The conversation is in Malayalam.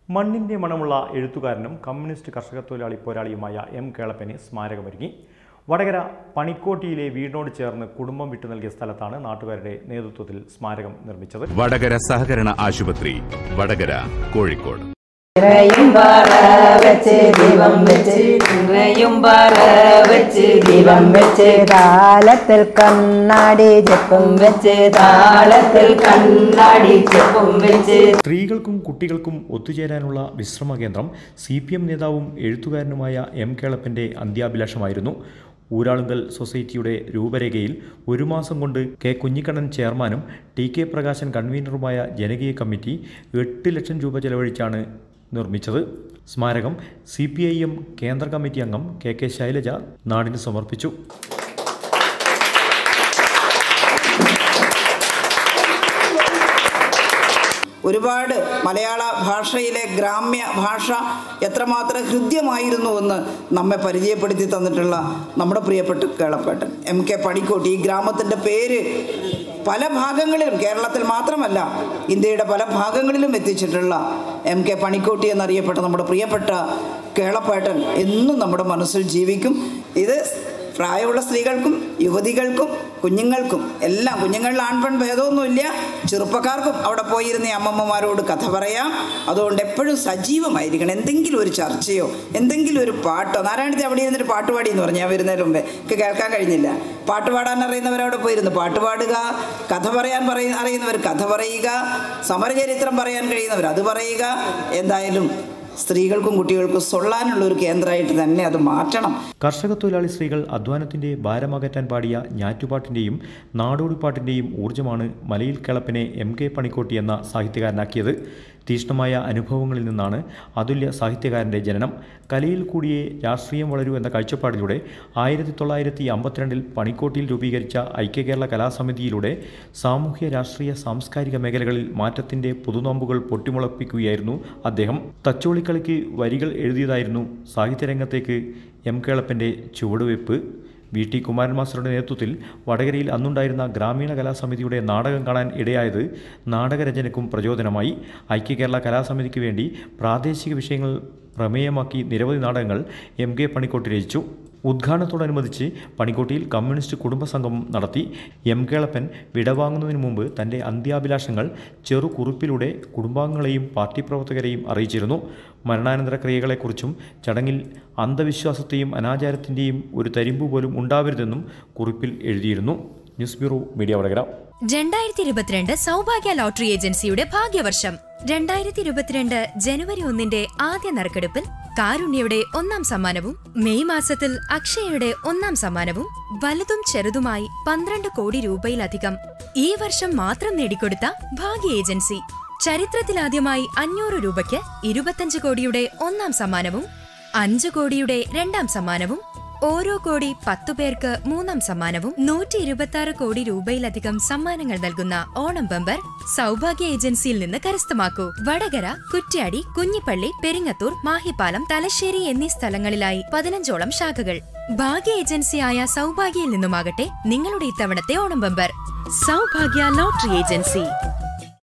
മണ്ണിൻ്റെ മണമുള്ള എഴുത്തുകാരനും കമ്മ്യൂണിസ്റ്റ് കർഷക തൊഴിലാളി പോരാളിയുമായ എം കേളപ്പന് സ്മാരകമൊരുങ്ങി വടകര പണിക്കോട്ടിയിലെ വീടിനോട് ചേർന്ന് കുടുംബം വിട്ടു നൽകിയ സ്ഥലത്താണ് നാട്ടുകാരുടെ നേതൃത്വത്തിൽ സ്മാരകം നിർമ്മിച്ചത് വടകര സഹകരണ ആശുപത്രി വടകര കോഴിക്കോട് ഇറയും പാറ വെച്ച് ദീപം വെച്ച് ഇറയും പാറ വെച്ച് ദീപം വെച്ച് താളത്തിൽ കണ്ണാടി ചെപ്പും വെച്ച് താളത്തിൽ കണ്ണാടി ചെപ്പും വെച്ച് സ്ത്രീകൾക്കും കുട്ടികൾക്കും ഒത്തുചേരാനുള്ള വിശ്രമ കേന്ദ്രം സി പി എം നേതാവും എഴുത്തുകാരനുമായ എം കേളപ്പൻ്റെ അന്ത്യാഭിലാഷമായിരുന്നു ഊരാളുങ്കൽ സൊസൈറ്റിയുടെ രൂപരേഖയിൽ ഒരു മാസം കൊണ്ട് കെ കുഞ്ഞിക്കണ്ണൻ ചെയർമാനും ടി കെ പ്രകാശൻ കൺവീനറുമായ ജനകീയ കമ്മിറ്റി എട്ട് ലക്ഷം രൂപ ചെലവഴിച്ചാണ് നിർമ്മിച്ചത് സ്മാരകം സി പി ഐ എം കേന്ദ്ര കമ്മിറ്റി അംഗം കെ കെ ശൈലജ നാടിന് സമർപ്പിച്ചു ഒരുപാട് മലയാള ഭാഷയിലെ ഗ്രാമ്യ ഭാഷ എത്രമാത്രം ഹൃദ്യമായിരുന്നുവെന്ന് നമ്മെ പരിചയപ്പെടുത്തി തന്നിട്ടുള്ള നമ്മുടെ പ്രിയപ്പെട്ട കേളപ്പേട്ടൻ എം കെ പണിക്കോട്ടി ഈ ഗ്രാമത്തിൻ്റെ പേര് പല ഭാഗങ്ങളിലും കേരളത്തിൽ മാത്രമല്ല ഇന്ത്യയുടെ പല ഭാഗങ്ങളിലും എത്തിച്ചിട്ടുള്ള എം കെ പണിക്കോട്ടി എന്നറിയപ്പെട്ട നമ്മുടെ പ്രിയപ്പെട്ട കേളപ്പേട്ടൻ എന്നും നമ്മുടെ മനസ്സിൽ ജീവിക്കും ഇത് പ്രായമുള്ള സ്ത്രീകൾക്കും യുവതികൾക്കും കുഞ്ഞുങ്ങൾക്കും എല്ലാം കുഞ്ഞുങ്ങളിൽ ആൺപെൺ ഭേദമൊന്നുമില്ല ചെറുപ്പക്കാർക്കും അവിടെ പോയിരുന്ന ഈ അമ്മമ്മമാരോട് കഥ പറയാം അതുകൊണ്ട് എപ്പോഴും സജീവമായിരിക്കണം എന്തെങ്കിലും ഒരു ചർച്ചയോ എന്തെങ്കിലും ഒരു പാട്ടോ നാരായണത്തെ അവിടെ ഇരുന്നിട്ട് പാട്ട് പാടി എന്ന് പറഞ്ഞു ഞാൻ വരുന്നതിന് മുമ്പേ എനിക്ക് കേൾക്കാൻ കഴിഞ്ഞില്ല പാട്ട് പാടാൻ അറിയുന്നവരവിടെ പോയിരുന്നു പാട്ട് പാടുക കഥ പറയാൻ പറയ അറിയുന്നവർ കഥ പറയുക സമരചരിത്രം പറയാൻ കഴിയുന്നവർ അത് പറയുക എന്തായാലും സ്ത്രീകൾക്കും കുട്ടികൾക്കും സൊള്ളാനുള്ള ഒരു കേന്ദ്രമായിട്ട് തന്നെ അത് മാറ്റണം കർഷക തൊഴിലാളി സ്ത്രീകൾ അധ്വാനത്തിൻ്റെ ഭാരമകറ്റാൻ പാടിയ ഞാറ്റുപാട്ടിൻ്റെയും നാടോടിപ്പാട്ടിൻ്റെയും ഊർജ്ജമാണ് മലയിൽ കിളപ്പിനെ എം കെ പണിക്കോട്ടി എന്ന സാഹിത്യകാരനാക്കിയത് തീക്ഷ്ണമായ അനുഭവങ്ങളിൽ നിന്നാണ് അതുല്യ സാഹിത്യകാരൻ്റെ ജനനം കലയിൽ കൂടിയേ രാഷ്ട്രീയം വളരൂ എന്ന കാഴ്ചപ്പാടിലൂടെ ആയിരത്തി തൊള്ളായിരത്തി അമ്പത്തിരണ്ടിൽ പണിക്കോട്ടിയിൽ രൂപീകരിച്ച ഐക്യകേരള കലാസമിതിയിലൂടെ സാമൂഹ്യ രാഷ്ട്രീയ സാംസ്കാരിക മേഖലകളിൽ മാറ്റത്തിൻ്റെ പുതുനോമ്പുകൾ പൊട്ടിമുളപ്പിക്കുകയായിരുന്നു അദ്ദേഹം തച്ചോളിക്കളിക്ക് വരികൾ എഴുതിയതായിരുന്നു സാഹിത്യരംഗത്തേക്ക് എം കേളപ്പൻ്റെ ചുവടുവയ്പ് വി ടി കുമാരൻ മാസ്റ്ററുടെ നേതൃത്വത്തിൽ വടകരയിൽ അന്നുണ്ടായിരുന്ന ഗ്രാമീണ കലാസമിതിയുടെ നാടകം കാണാൻ ഇടയായത് നാടകരചനയ്ക്കും പ്രചോദനമായി ഐക്യകേരള കലാസമിതിക്ക് വേണ്ടി പ്രാദേശിക വിഷയങ്ങൾ പ്രമേയമാക്കി നിരവധി നാടകങ്ങൾ എം കെ പണിക്കോട്ടി രചിച്ചു ഉദ്ഘാടനത്തോടനുബന്ധിച്ച് പണിക്കോട്ടിയിൽ കമ്മ്യൂണിസ്റ്റ് കുടുംബസംഗമം നടത്തി എം കേളപ്പൻ വിടവാങ്ങുന്നതിന് മുമ്പ് തൻ്റെ അന്ത്യാഭിലാഷങ്ങൾ ചെറു കുറിപ്പിലൂടെ കുടുംബാംഗങ്ങളെയും പാർട്ടി പ്രവർത്തകരെയും അറിയിച്ചിരുന്നു മരണാനന്തര ക്രിയകളെക്കുറിച്ചും ചടങ്ങിൽ അന്ധവിശ്വാസത്തെയും അനാചാരത്തിൻ്റെയും ഒരു തരിമ്പ് പോലും ഉണ്ടാവരുതെന്നും കുറിപ്പിൽ എഴുതിയിരുന്നു ന്യൂസ് ബ്യൂറോ മീഡിയ വടകര രണ്ടായിരത്തി ഇരുപത്തിരണ്ട് സൗഭാഗ്യ ലോട്ടറി ഏജൻസിയുടെ ഭാഗ്യവർഷം രണ്ടായിരത്തി ഇരുപത്തിരണ്ട് ജനുവരി ഒന്നിന്റെ ആദ്യ നറുക്കെടുപ്പിൽ കാരുണ്യയുടെ ഒന്നാം സമ്മാനവും മെയ് മാസത്തിൽ അക്ഷയയുടെ ഒന്നാം സമ്മാനവും വലുതും ചെറുതുമായി പന്ത്രണ്ട് കോടി രൂപയിലധികം ഈ വർഷം മാത്രം നേടിക്കൊടുത്ത ഭാഗ്യ ഏജൻസി ചരിത്രത്തിലാദ്യമായി അഞ്ഞൂറ് രൂപയ്ക്ക് ഇരുപത്തഞ്ച് കോടിയുടെ ഒന്നാം സമ്മാനവും അഞ്ച് കോടിയുടെ രണ്ടാം സമ്മാനവും ഓരോ കോടി പത്തു പേർക്ക് മൂന്നാം സമ്മാനവും നൂറ്റി ഇരുപത്തി ആറ് കോടി രൂപയിലധികം സമ്മാനങ്ങൾ നൽകുന്ന ഓണം ബമ്പർ സൗഭാഗ്യ ഏജൻസിയിൽ നിന്ന് കരസ്ഥമാക്കൂ വടകര കുറ്റ്യാടി കുഞ്ഞിപ്പള്ളി പെരിങ്ങത്തൂർ മാഹിപ്പാലം തലശ്ശേരി എന്നീ സ്ഥലങ്ങളിലായി പതിനഞ്ചോളം ശാഖകൾ ഭാഗ്യ ഏജൻസിയായ സൗഭാഗ്യയിൽ നിന്നുമാകട്ടെ നിങ്ങളുടെ ഇത്തവണത്തെ Onam bumper Saubhagya lottery agency